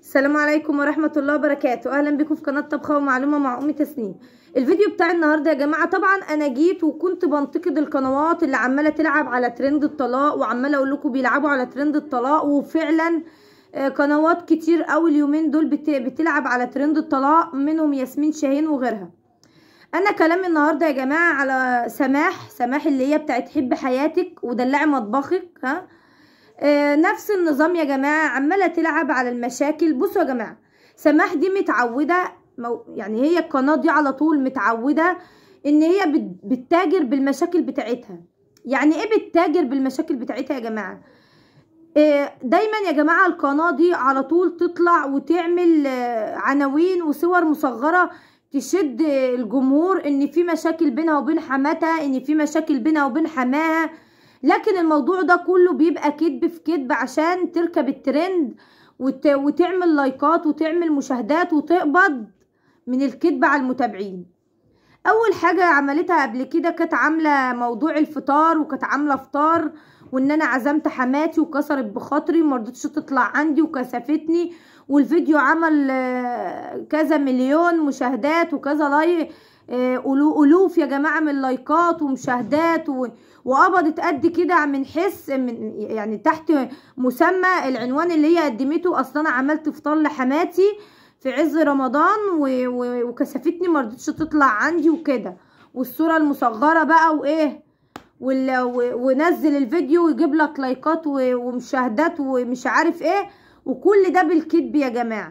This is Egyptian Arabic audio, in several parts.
السلام عليكم ورحمة الله وبركاته أهلا بكم في قناة طبخة ومعلومة مع أم تسنيم الفيديو بتاع النهاردة يا جماعة طبعا أنا جيت وكنت بنتقد القنوات اللي عمالة تلعب على ترند الطلاق وعمالة أقول لكم بيلعبوا على ترند الطلاق وفعلا آه، قنوات كتير قوي اليومين دول بت- بتلعب على ترند الطلاق منهم ياسمين شاهين وغيرها انا كلامي النهارده يا جماعه على سماح سماح اللي هي بتاعت حب حياتك ودلعي مطبخك ها آه نفس النظام يا جماعه عماله تلعب على المشاكل بصوا يا جماعه سماح دي متعوده مو يعني هي القناه دي على طول متعوده ان هي بت- بتتاجر بالمشاكل بتاعتها يعني ايه بتتاجر بالمشاكل بتاعتها يا جماعه آه، دايما يا جماعة القناة دي على طول تطلع وتعمل آه، عناوين وصور مصغرة تشد آه، الجمهور ان في مشاكل بينها وبين حماتها ان في مشاكل بينها وبين حماها لكن الموضوع ده كله بيبقى كذب في كذب عشان تركب الترند وت... وتعمل لايكات وتعمل مشاهدات وتقبض من الكذب على المتابعين اول حاجه عملتها قبل كده كانت عامله موضوع الفطار وكانت عامله فطار وان انا عزمت حماتي وكسرت بخاطري ومرضتش تطلع عندي وكسفتني والفيديو عمل آه، كذا مليون مشاهدات وكذا لايك آه، ألو- الوف يا جماعه من لايكات ومشاهدات و... وقبضت قد كده من حس من يعني تحت مسمى العنوان اللي هي قدمته اصلا انا عملت فطار لحماتي في عز رمضان و... و... وكسفتني مرضتش تطلع عندي وكده والصوره المصغره بقى وايه وال... و... ونزل الفيديو ويجيب لك لايكات و... ومشاهدات ومش عارف ايه وكل ده بالكذب يا جماعه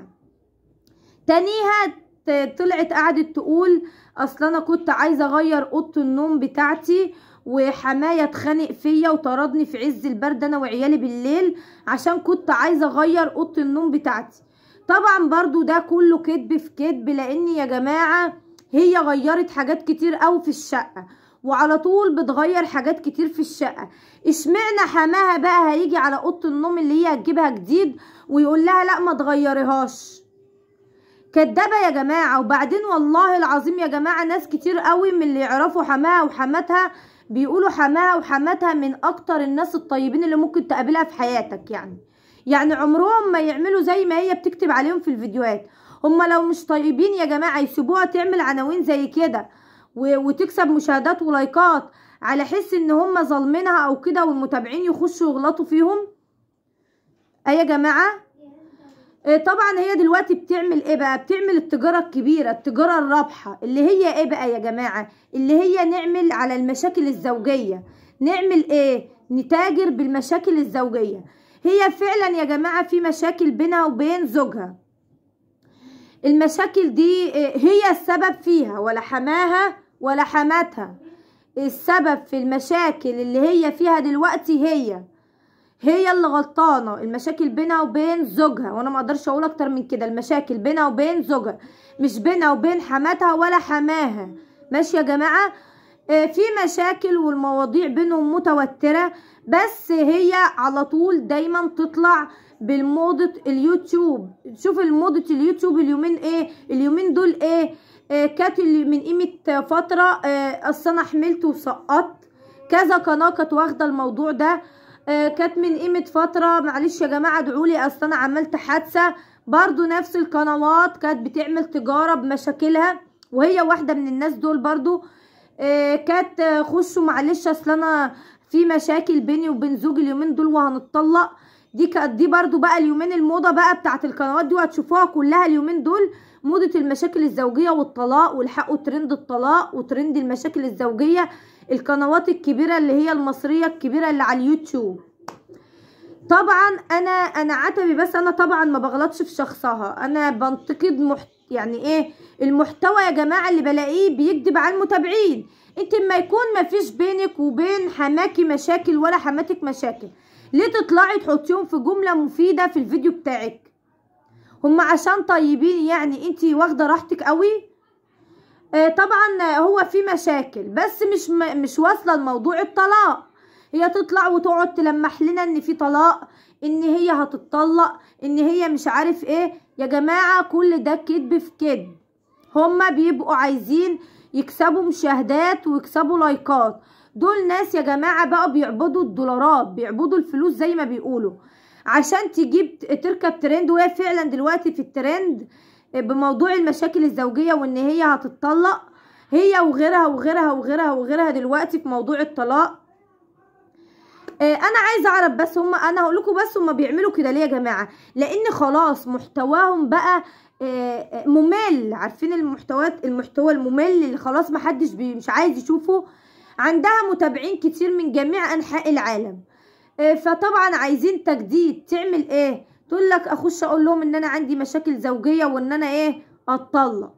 تانيها ت- طلعت قعدت تقول اصل انا كنت عايزه اغير اوضه النوم بتاعتي وحمايه اتخانق فيا وطردني في عز البرد انا وعيالي بالليل عشان كنت عايزه اغير اوضه النوم بتاعتي طبعا برضو ده كله كذب في كذب لان يا جماعه هي غيرت حاجات كتير قوي في الشقه وعلى طول بتغير حاجات كتير في الشقه اشمعنى حماها بقى هيجي على اوضه النوم اللي هي هتجيبها جديد ويقول لها لا ما تغيريهاش كدابة يا جماعة وبعدين والله العظيم يا جماعة ناس كتير قوي من اللي يعرفوا حماها وحماتها بيقولوا حماها وحماتها من اكتر الناس الطيبين اللي ممكن تقابلها في حياتك يعني يعني عمرهم ما يعملوا زي ما هي بتكتب عليهم في الفيديوهات هما لو مش طيبين يا جماعة يسيبوها تعمل عناوين زي كده و- وتكسب مشاهدات ولايكات على حس ان هما ظالمينها او كده والمتابعين يخشوا يغلطوا فيهم اي يا جماعه إيه طبعا هي دلوقتي بتعمل ايه بقى بتعمل التجارة الكبيرة التجارة الرابحة اللي هي ايه بقى يا جماعة اللي هي نعمل على المشاكل الزوجية نعمل ايه نتاجر بالمشاكل الزوجية هي فعلا يا جماعة في مشاكل بينها وبين زوجها المشاكل دي إيه، هي السبب فيها ولا حماها ولا حماتها السبب في المشاكل اللي هي فيها دلوقتي هي هي اللي غلطانه المشاكل بينها وبين زوجها وانا ما اقدرش اقول اكتر من كده المشاكل بينها وبين زوجها مش بينها وبين حماتها ولا حماها ماشي يا جماعه آه، في مشاكل والمواضيع بينهم متوتره بس هي على طول دايما تطلع بالموضة اليوتيوب شوف الموضة اليوتيوب اليومين ايه اليومين دول ايه آه كانت اللي من قيمة فترة آه اصل انا حملت وسقطت كذا قناة كانت واخدة الموضوع ده آه، كانت من قيمة فترة معلش يا جماعة ادعولي اصل انا عملت حادثة برضو نفس القنوات كانت بتعمل تجارة بمشاكلها وهي واحدة من الناس دول برضو آه، كانت آه، خشوا معلش اصل انا في مشاكل بيني وبين زوجي اليومين دول وهنتطلق دي كانت دي برضو بقى اليومين الموضة بقى بتاعت القنوات دي وهتشوفوها كلها اليومين دول موضة المشاكل الزوجية والطلاق والحقوا ترند الطلاق وترند المشاكل الزوجية القنوات الكبيرة اللي هي المصرية الكبيرة اللي على اليوتيوب طبعا انا انا عتبي بس انا طبعا ما بغلطش في شخصها انا بنتقد محت... يعني ايه المحتوى يا جماعة اللي بلاقيه بيكذب على المتابعين انت اما يكون ما فيش بينك وبين حماكي مشاكل ولا حماتك مشاكل ليه تطلعي تحطيهم في جملة مفيدة في الفيديو بتاعك هم عشان طيبين يعني انت واخدة راحتك قوي آه، طبعا هو في مشاكل بس مش م- مش واصله لموضوع الطلاق هي تطلع وتقعد تلمح لنا ان في طلاق ان هي هتتطلق ان هي مش عارف ايه يا جماعه كل ده كذب في كذب هما بيبقوا عايزين يكسبوا مشاهدات ويكسبوا لايكات دول ناس يا جماعه بقى بيعبدوا الدولارات بيعبدوا الفلوس زي ما بيقولوا عشان تجيب تركب ترند وهي فعلا دلوقتي في الترند بموضوع المشاكل الزوجيه وان هي هتتطلق هي وغيرها وغيرها وغيرها وغيرها دلوقتي في موضوع الطلاق انا عايزه اعرف بس هم انا هقول لكم بس هم بيعملوا كده ليه يا جماعه لان خلاص محتواهم بقى ممل عارفين المحتويات المحتوى الممل اللي خلاص محدش بي مش عايز يشوفه عندها متابعين كتير من جميع انحاء العالم فطبعا عايزين تجديد تعمل ايه تقول لك اخش اقول لهم ان انا عندي مشاكل زوجيه وان انا ايه اتطلق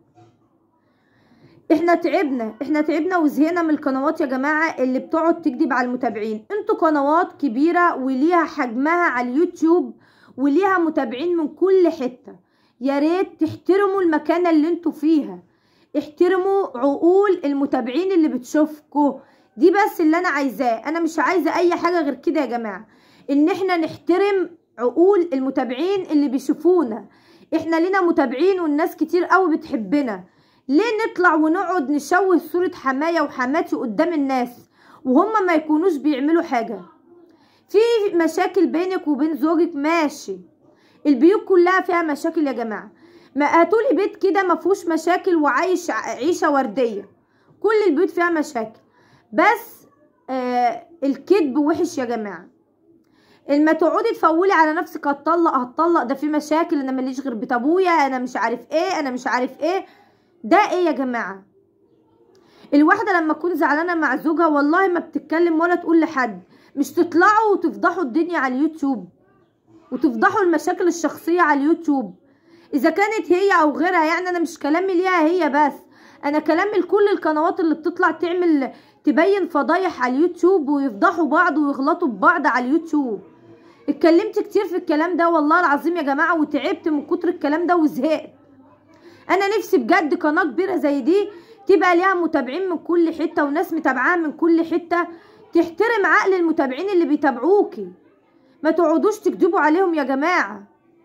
احنا تعبنا احنا تعبنا وزهقنا من القنوات يا جماعه اللي بتقعد تكذب على المتابعين انتوا قنوات كبيره وليها حجمها على اليوتيوب وليها متابعين من كل حته يا ريت تحترموا المكانه اللي انتوا فيها احترموا عقول المتابعين اللي بتشوفكوا دي بس اللي انا عايزاه انا مش عايزه اي حاجه غير كده يا جماعه ان احنا نحترم عقول المتابعين اللي بيشوفونا احنا لينا متابعين والناس كتير قوي بتحبنا ليه نطلع ونقعد نشوه صورة حماية وحماتي قدام الناس وهم ما يكونوش بيعملوا حاجة في مشاكل بينك وبين زوجك ماشي البيوت كلها فيها مشاكل يا جماعة ما هاتولي بيت كده ما فيهوش مشاكل وعايش عيشة وردية كل البيوت فيها مشاكل بس آه الكذب وحش يا جماعة لما تقعدي تفولي على نفسك هتطلق هتطلق ده في مشاكل انا ماليش غير بيت ابويا انا مش عارف ايه انا مش عارف ايه ده ايه يا جماعه الواحده لما تكون زعلانه مع زوجها والله ما بتتكلم ولا تقول لحد مش تطلعوا وتفضحوا الدنيا على اليوتيوب وتفضحوا المشاكل الشخصيه على اليوتيوب اذا كانت هي او غيرها يعني انا مش كلامي ليها هي بس انا كلامي لكل القنوات اللي بتطلع تعمل تبين فضايح على اليوتيوب ويفضحوا بعض ويغلطوا ببعض على اليوتيوب اتكلمت كتير في الكلام ده والله العظيم يا جماعه وتعبت من كتر الكلام ده وزهقت انا نفسي بجد قناه كبيره زي دي تبقى ليها متابعين من كل حته وناس متابعاها من كل حته تحترم عقل المتابعين اللي بيتابعوكي ما تقعدوش تكذبوا عليهم يا جماعه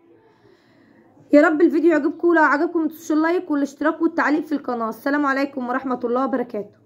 يا رب الفيديو يعجبكم لو عجبكم متنسوش اللايك والاشتراك والتعليق في القناه السلام عليكم ورحمه الله وبركاته